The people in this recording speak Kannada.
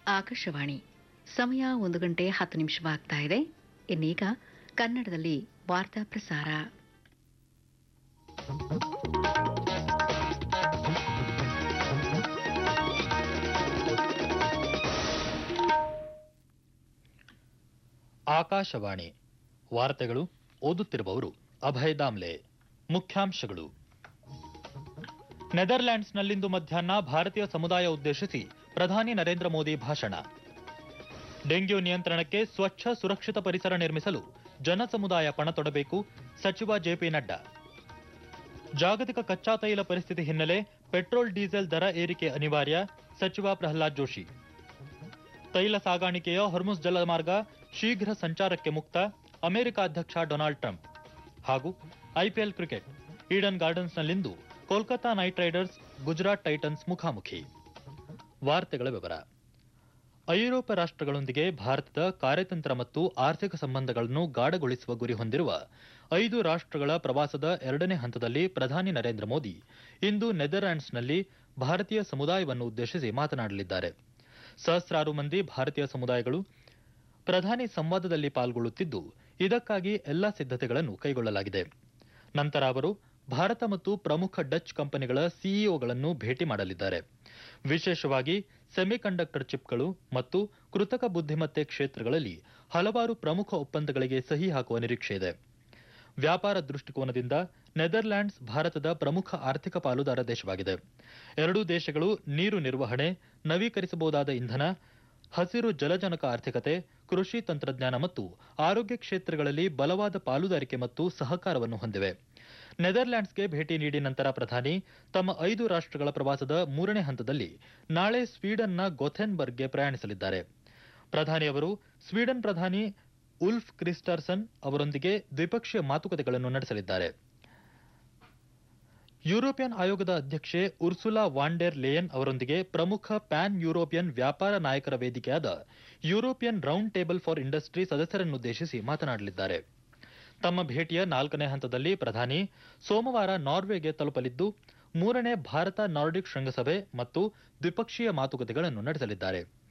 ಆಕಾಶವಾಣಿ ಸಮಯ ಒಂದು ಗಂಟೆ ಹತ್ತು ನಿಮಿಷವಾಗ್ತಾ ಇದೆ ಇನ್ನೀಗ ಕನ್ನಡದಲ್ಲಿ ವಾರ್ತಾ ಪ್ರಸಾರ ಆಕಾಶವಾಣಿ ವಾರ್ತೆಗಳು ಓದುತ್ತಿರುವವರು ಅಭಯ್ ದಾಮ್ಲೆ ಮುಖ್ಯಾಂಶಗಳು ನೆದರ್ಲ್ಯಾಂಡ್ಸ್ನಲ್ಲಿಂದು ಮಧ್ಯಾಹ್ನ ಭಾರತೀಯ ಸಮುದಾಯ ಉದ್ದೇಶಿಸಿ ಪ್ರಧಾನಿ ನರೇಂದ್ರ ಮೋದಿ ಭಾಷಣ ಡೆಂಗ್ಯೂ ನಿಯಂತ್ರಣಕ್ಕೆ ಸ್ವಚ್ಛ ಸುರಕ್ಷಿತ ಪರಿಸರ ನಿರ್ಮಿಸಲು ಜನಸಮುದಾಯ ಪಣ ತೊಡಬೇಕು ಸಚಿವ ಜೆಪಿ ನಡ್ಡಾ ಜಾಗತಿಕ ಕಚ್ಚಾ ತೈಲ ಪರಿಸ್ಥಿತಿ ಹಿನ್ನೆಲೆ ಪೆಟ್ರೋಲ್ ಡೀಸೆಲ್ ದರ ಏರಿಕೆ ಅನಿವಾರ್ಯ ಸಚಿವ ಪ್ರಹ್ಲಾದ್ ಜೋಶಿ ತೈಲ ಸಾಗಾಣಿಕೆಯ ಹೊರ್ಮುಸ್ ಜಲಮಾರ್ಗ ಶೀಘ್ರ ಸಂಚಾರಕ್ಕೆ ಮುಕ್ತ ಅಮೆರಿಕ ಅಧ್ಯಕ್ಷ ಡೊನಾಲ್ಡ್ ಟ್ರಂಪ್ ಹಾಗೂ ಐಪಿಎಲ್ ಕ್ರಿಕೆಟ್ ಈಡನ್ ಗಾರ್ಡನ್ಸ್ನಲ್ಲಿಂದು Kolkata Knight Riders Gujarat Titans ಮುಖಾಮುಖಿ ವಾರ್ತೆಗಳ ವಿವರ ಐರೋಪ ರಾಷ್ಟ್ರಗಳೊಂದಿಗೆ ಭಾರತದ ಕಾರ್ಯತಂತ್ರ ಮತ್ತು ಆರ್ಥಿಕ ಸಂಬಂಧಗಳನ್ನು ಗಾಢಗೊಳಿಸುವ ಗುರಿ ಹೊಂದಿರುವ ಐದು ರಾಷ್ಟ್ರಗಳ ಪ್ರವಾಸದ ಎರಡನೇ ಹಂತದಲ್ಲಿ ಪ್ರಧಾನಿ ನರೇಂದ್ರ ಮೋದಿ ಇಂದು ನೆದರ್ಲ್ಯಾಂಡ್ಸ್ನಲ್ಲಿ ಭಾರತೀಯ ಸಮುದಾಯವನ್ನು ಉದ್ದೇಶಿಸಿ ಮಾತನಾಡಲಿದ್ದಾರೆ ಸಹಸ್ರಾರು ಮಂದಿ ಭಾರತೀಯ ಸಮುದಾಯಗಳು ಪ್ರಧಾನಿ ಸಂವಾದದಲ್ಲಿ ಪಾಲ್ಗೊಳ್ಳುತ್ತಿದ್ದು ಇದಕ್ಕಾಗಿ ಎಲ್ಲಾ ಸಿದ್ಧತೆಗಳನ್ನು ಕೈಗೊಳ್ಳಲಾಗಿದೆ ನಂತರ ಅವರು ಭಾರತ ಮತ್ತು ಪ್ರಮುಖ ಡಚ್ ಕಂಪನಿಗಳ ಸಿಇಒಗಳನ್ನು ಭೇಟಿ ಮಾಡಲಿದ್ದಾರೆ ವಿಶೇಷವಾಗಿ ಸೆಮಿಕಂಡಕ್ಟರ್ ಚಿಪ್ಗಳು ಮತ್ತು ಕೃತಕ ಬುದ್ಧಿಮತ್ತೆ ಕ್ಷೇತ್ರಗಳಲ್ಲಿ ಹಲವಾರು ಪ್ರಮುಖ ಒಪ್ಪಂದಗಳಿಗೆ ಸಹಿ ಹಾಕುವ ನಿರೀಕ್ಷೆ ಇದೆ ವ್ಯಾಪಾರ ದೃಷ್ಟಿಕೋನದಿಂದ ನೆದರ್ಲ್ಯಾಂಡ್ಸ್ ಭಾರತದ ಪ್ರಮುಖ ಆರ್ಥಿಕ ಪಾಲುದಾರ ದೇಶವಾಗಿದೆ ಎರಡೂ ದೇಶಗಳು ನೀರು ನಿರ್ವಹಣೆ ನವೀಕರಿಸಬಹುದಾದ ಇಂಧನ ಹಸಿರು ಜಲಜನಕ ಆರ್ಥಿಕತೆ ಕೃಷಿ ತಂತ್ರಜ್ಞಾನ ಮತ್ತು ಆರೋಗ್ಯ ಕ್ಷೇತ್ರಗಳಲ್ಲಿ ಬಲವಾದ ಪಾಲುದಾರಿಕೆ ಮತ್ತು ಸಹಕಾರವನ್ನು ಹೊಂದಿವೆ ನೆದರ್ಲ್ಯಾಂಡ್ಸ್ಗೆ ಭೇಟಿ ನೀಡಿ ನಂತರ ಪ್ರಧಾನಿ ತಮ್ಮ ಐದು ರಾಷ್ಟ್ರಗಳ ಪ್ರವಾಸದ ಮೂರನೇ ಹಂತದಲ್ಲಿ ನಾಳೆ ಸ್ವೀಡನ್ನ ಗೊಥೆನ್ಬರ್ಗ್ಗೆ ಪ್ರಯಾಣಿಸಲಿದ್ದಾರೆ ಪ್ರಧಾನಿ ಅವರು ಸ್ವೀಡನ್ ಪ್ರಧಾನಿ ಉಲ್ಫ್ ಕ್ರಿಸ್ಟರ್ಸನ್ ಅವರೊಂದಿಗೆ ದ್ವಿಪಕ್ಷೀಯ ಮಾತುಕತೆಗಳನ್ನು ನಡೆಸಲಿದ್ದಾರೆ ಯುರೋಪಿಯನ್ ಆಯೋಗದ ಅಧ್ಯಕ್ಷೆ ಉರ್ಸುಲಾ ವಾಂಡೆರ್ ಲೇಯನ್ ಅವರೊಂದಿಗೆ ಪ್ರಮುಖ ಪ್ಯಾನ್ ಯುರೋಪಿಯನ್ ವ್ಯಾಪಾರ ನಾಯಕರ ವೇದಿಕೆಯಾದ European round table for industry ಸದಸ್ಯರನ್ನುದ್ದೇಶಿಸಿ ಮಾತನಾಡಲಿದ್ದಾರೆ ತಮ್ಮ ಭೇಟಿಯ ನಾಲ್ಕನೇ ಹಂತದಲ್ಲಿ ಪ್ರಧಾನಿ ಸೋಮವಾರ ನಾರ್ವೆಗೆ ತಲುಪಲಿದ್ದು ಮೂರನೇ ಭಾರತ ನಾರ್ಡಿಕ್ ಶೃಂಗಸಭೆ ಮತ್ತು ದ್ವಿಪಕ್ಷೀಯ ಮಾತುಕತೆಗಳನ್ನು ನಡೆಸಲಿದ್ದಾರೆ